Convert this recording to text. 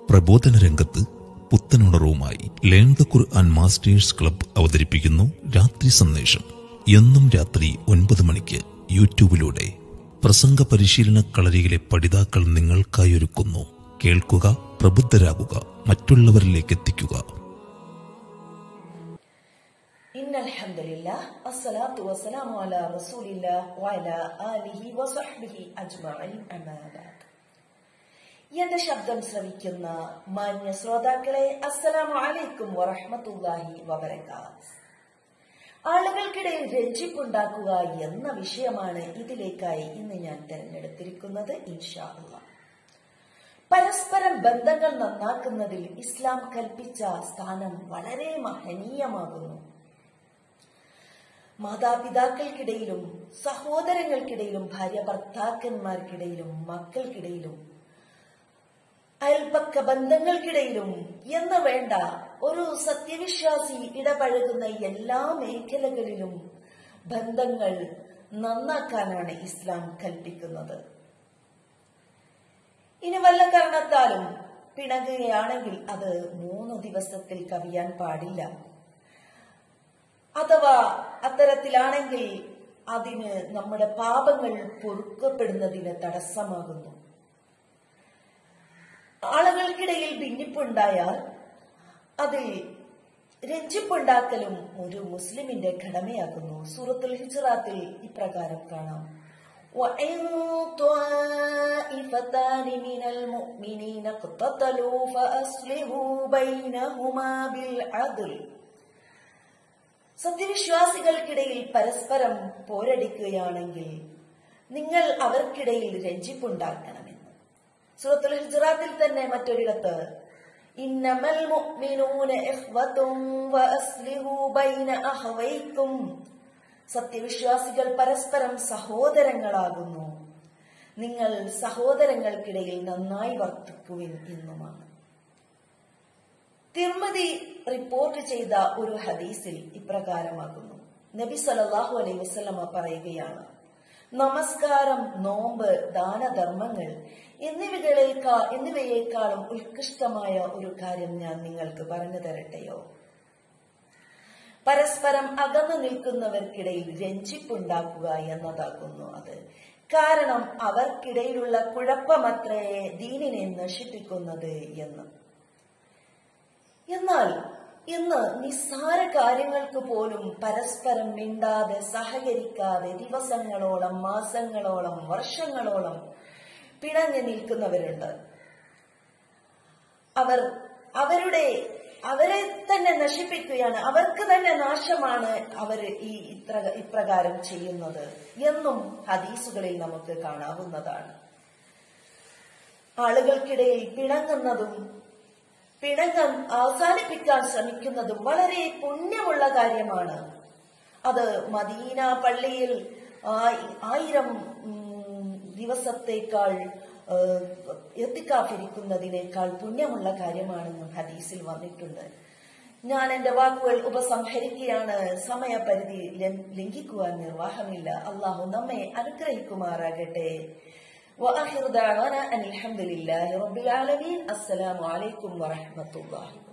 പ്രബോധന രംഗത്ത് പുത്തനുണർവുമായി learn the Quran masters club അവതരിപ്പിക്കുന്നു രാത്രി സന്ദേശം എന്നും രാത്രി ഒൻപത് മണിക്ക് യൂട്യൂബിലൂടെ പ്രസംഗ പരിശീലന കളരിയിലെ പഠിതാക്കൾ നിങ്ങൾക്കായി ഒരുക്കുന്നു കേൾക്കുക പ്രബുദ്ധരാകുക മറ്റുള്ളവരിലേക്ക് എത്തിക്കുക إن الحمد لله الصلاة والسلام على رسول الله وعلى آله وصحبه أجمعين أما بعد എന്റെ ശബ്ദം ശ്രവിക്കുന്ന മാന്യ ശ്രോതാക്കളെ അസ്സലാമു അലൈക്കും വറഹ്മത്തുള്ളാഹി വബറകാത്ത് ആളുകൾക്കിടയിൽ രഞ്ജിപ്പുണ്ടാക്കുക എന്ന വിഷയമാണ് ഇതിലേക്കായി ഇന്ന് ഞാൻ തിരഞ്ഞെടുത്തിരിക്കുന്നത് ഇൻഷാ അല്ലാഹ് പരസ്പരം ബന്ധങ്ങൾ നന്നാക്കുന്നതിൽ ഇസ്ലാം കൽപ്പിച്ച സ്ഥാനം വളരെ മഹനീയമാകുന്നു മാതാപിതാക്കൾക്കിടയിലും സഹോദരങ്ങൾക്കിടയിലും ഭാര്യ ഭർത്താക്കന്മാർക്കിടയിലും മക്കൾക്കിടയിലും അയൽപക്ക ബന്ധങ്ങൾക്കിടയിലും എന്ന് വേണ്ട ഒരു സത്യവിശ്വാസി ഇടപഴകുന്ന എല്ലാ മേഖലകളിലും ബന്ധങ്ങൾ നന്നാക്കാനാണ് ഇസ്ലാം കൽപ്പിക്കുന്നത് ഇനി വല്ല കാരണത്താലും പിണങ്ങുകയാണെങ്കിൽ അത് മൂന്ന് ദിവസത്തിൽ കവിയാൻ പാടില്ല അഥവാ അത്തരത്തിലാണെങ്കിൽ അതിന് നമ്മുടെ പാപങ്ങൾ പൊറുക്കപ്പെടുന്നതിന് തടസ്സമാകുന്നു ആളുകൾക്കിടയിൽ ഭിന്നിപ്പുണ്ടായാൽ അതിൽ രഞ്ജിപ്പുണ്ടാക്കലും ഒരു മുസ്ലിമിന്റെ കടമയാകുന്നു സൂറത്തുൽ ഹിജറാത്തിൽ ഇപ്രകാരം കാണാം وإن طائفتان من المؤمنين اقتتلوا فأصلحوا بينهما بالعدل സത്യവിശ്വാസികൾക്കിടയിൽ പരസ്പരം പോരടിക്കുകയാണെങ്കിൽ നിങ്ങൾ അവർക്കിടയിൽ രഞ്ജിപ്പുണ്ടാക്കണമെന്ന് സൂറത്തുൽ ഹിജറാത്തിൽ തന്നെ മറ്റൊരിടത്ത് ഇന്നമൽ മുഅ്മിനൂന ഇഖ്വതും വഅസ്ലിഹു ബൈന അഖവൈക്കും സത്യവിശ്വാസികൾ പരസ്പരം സഹോദരങ്ങളാകുന്നു നിങ്ങൾ സഹോദരങ്ങൾക്കിടയിൽ നന്നായി വർത്തിക്കുവിൻ എന്നുമാണ് തിർമതി റിപ്പോർട്ട് ചെയ്ത ഒരു ഹദീസിൽ ഇപ്രകാരമാകുന്നു നബി സല്ലല്ലാഹു അലൈഹി വസല്ലമ പറയുകയാണ് നമസ്കാരം നോമ്പ് ദാനധർമ്മങ്ങൾ എന്നിവകളേക്കാൾ എന്നിവയേക്കാളും ഉത്കൃഷ്ടമായ ഒരു കാര്യം ഞാൻ നിങ്ങൾക്ക് പറഞ്ഞു തരട്ടെയോ പരസ്പരം അകന്നു നിൽക്കുന്നവർക്കിടയിൽ രഞ്ജിപ്പുണ്ടാക്കുക എന്നതാകുന്നു അത് കാരണം അവർക്കിടയിലുള്ള കുഴപ്പമത്രേ ദീനിനെ നശിപ്പിക്കുന്നത് എന്ന് എന്നാൽ ഇന്ന് നിസ്സാര കാര്യങ്ങൾക്ക് പോലും പരസ്പരം മിണ്ടാതെ സഹകരിക്കാതെ ദിവസങ്ങളോളം മാസങ്ങളോളം വർഷങ്ങളോളം പിണങ്ങി നിൽക്കുന്നവരുണ്ട് അവർ അവരുടെ അവരെ തന്നെ നശിപ്പിക്കുകയാണ് അവർക്ക് തന്നെ നാശമാണ് അവർ ഈ ഇത്ര ഇപ്രകാരം ചെയ്യുന്നത് എന്നും ഹദീസുകളിൽ നമുക്ക് കാണാവുന്നതാണ് ആളുകൾക്കിടയിൽ പിണങ്ങുന്നതും പിണങ്ങം അവസാനിപ്പിക്കാൻ ശ്രമിക്കുന്നതും വളരെ പുണ്യമുള്ള കാര്യമാണ് അത് മദീന പള്ളിയിൽ ആയിരം ദിവസത്തേക്കാൾ എത്തിക്കാഫിരിക്കുന്നതിനേക്കാൾ പുണ്യമുള്ള കാര്യമാണെന്നും ഹദീസിൽ വന്നിട്ടുണ്ട് ഞാൻ എന്റെ വാക്കുകൾ ഉപസംഹരിക്കുകയാണ് സമയപരിധി ലംഘിക്കുവാൻ നിർവാഹമില്ല അള്ളാഹു നമ്മെ അനുഗ്രഹിക്കുമാറാകട്ടെ وآخر دعوانا أن الحمد لله رب العالمين السلام عليكم ورحمة الله